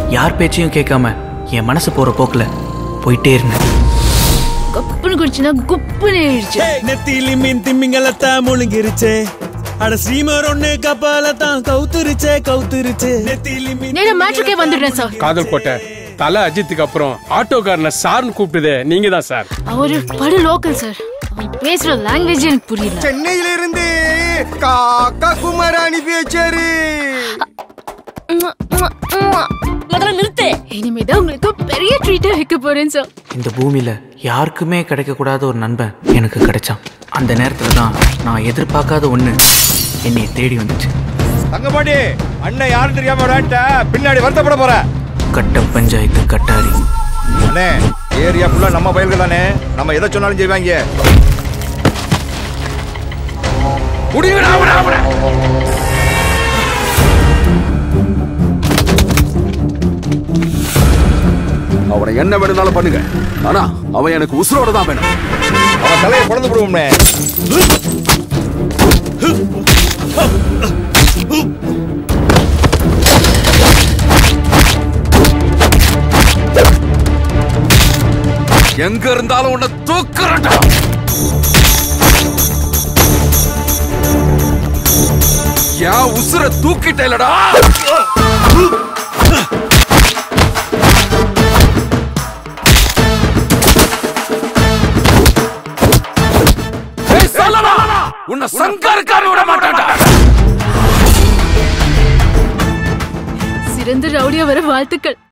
யார் பேச்சையும் கேட்காம என் மனசு போற போக்குல போயிட்டே இருந்தேன் கப்புன்னு குடிச்சுனா குப்புன்னு ஏறிடுச்சு நெத்திலி மீன் திமிங்கலத்தான் முழுங்கிருச்சே அட ஸ்ரீமர் ஒண்ணு கப்பாலத்தான் கவுத்துருச்சே கவுத்துருச்சே நெத்திலி மீன் நேரா மேட்ருக்கே வந்துடுறேன் சார் காதல் கோட்டை தலை அஜித்துக்கு அப்புறம் ஆட்டோக்காரனை சார்னு கூப்பிட்டுதே நீங்க தான் சார் அவரு படு லோக்கல் சார் அவன் பேசுற லாங்குவேஜ் எனக்கு புரியல சென்னையில இருந்து காக்கா குமார் அனுப்பி வச்சாரு முதல்ல நிறுத்து இனிமேதான் உங்களுக்கு பெரிய ட்ரீட்டா வைக்க போறேன் சார் இந்த பூமியில யாருக்குமே கிடைக்கக்கூடாத ஒரு நண்பன் எனக்கு கிடைச்சான் அந்த நேரத்துல தான் நான் எதிர்பார்க்காத ஒண்ணு என்னை தேடி வந்துச்சு தங்கப்பாண்டி அண்ணன் யாரும் தெரியாம விளையாட்ட பின்னாடி வருத்தப்பட போற கட்ட பஞ்சாயத்து கட்டாரி அண்ணே ஏரியா ஃபுல்லா நம்ம பயிர்கள் தானே நம்ம எதை சொன்னாலும் செய்வாங்க அவனை என்ன வேணும்னாலும் பண்ணுங்க ஆனா அவன் எனக்கு உசுரோட தான் வேணும் அவன் தலையை குழந்து விடுவோம்னே எங்க இருந்தாலும் உன்னை தூக்குறடா என் உசுர தூக்கிட்டேலடா ஏய், சல்லடா! உன்னை சங்கருக்காம விட மாட்டான்டா சிறந்த ரவுடியா வர வாழ்த்துக்கள்